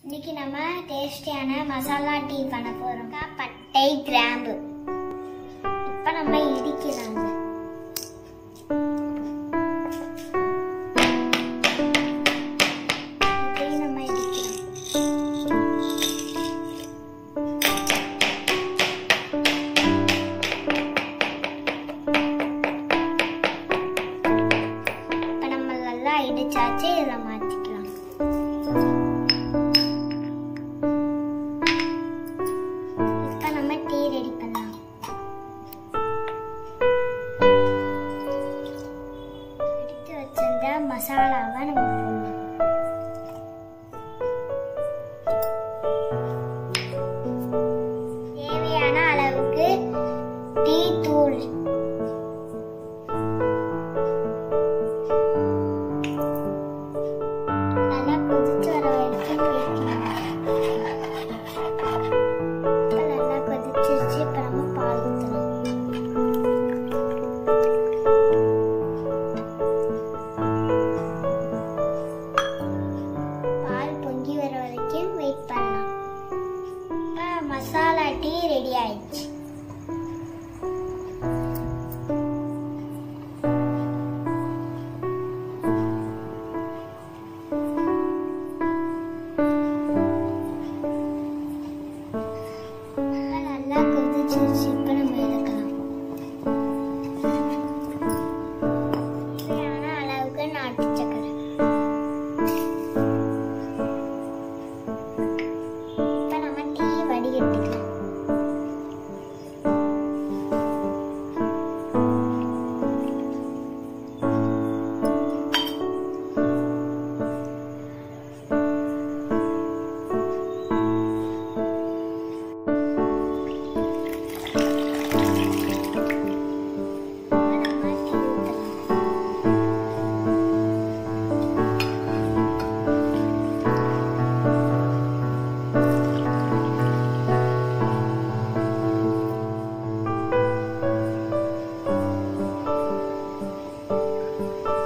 இன்னைக்கு நம்ம டேஸ்டியான மசாலா டீ பண்ண போறோம் பட்டை கிராம்பு இப்போ நம்ம இடிக்கலாங்க இதையும் நம்ம இடிக்கலாம் இப்போ நம்ம நல்லா இடிச்சாச்சு இதில் மாற்றிக்கலாம் இப்போ நம்ம டீ ரெடி பண்ணலாம் எடுத்து வச்சிருந்த மசாலாவை நம்ம போடலாம் தேவையான அளவுக்கு டீ தூள் நல்லா கொதிச்சு வர வரைக்கும் வைக்கணும் இப்ப நல்லா கொதிச்சிருச்சு இப்போ நம்ம பால் ஊற்றலாம் பால் பொங்கி வர வரைக்கும் வெயிட் பண்ணலாம் இப்போ மசாலா டீ ரெடி ஆயிடுச்சு இப்ப நல்லா கொதிச்சிருச்சு இப்போ நம்ம இறக்கலாம் தேவையான அளவுக்கு நாட்டு சக்கரை இப்போ நம்ம டீ வடிகட்டிக்கலாம் இப்போ நம்ம டீ ஊற்றலாம்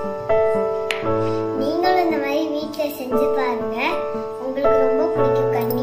நீங்களும் இந்த மாதிரி வீட்டில் செஞ்சு பாருங்க உங்களுக்கு ரொம்ப பிடிக்கும் கண்டிப்பா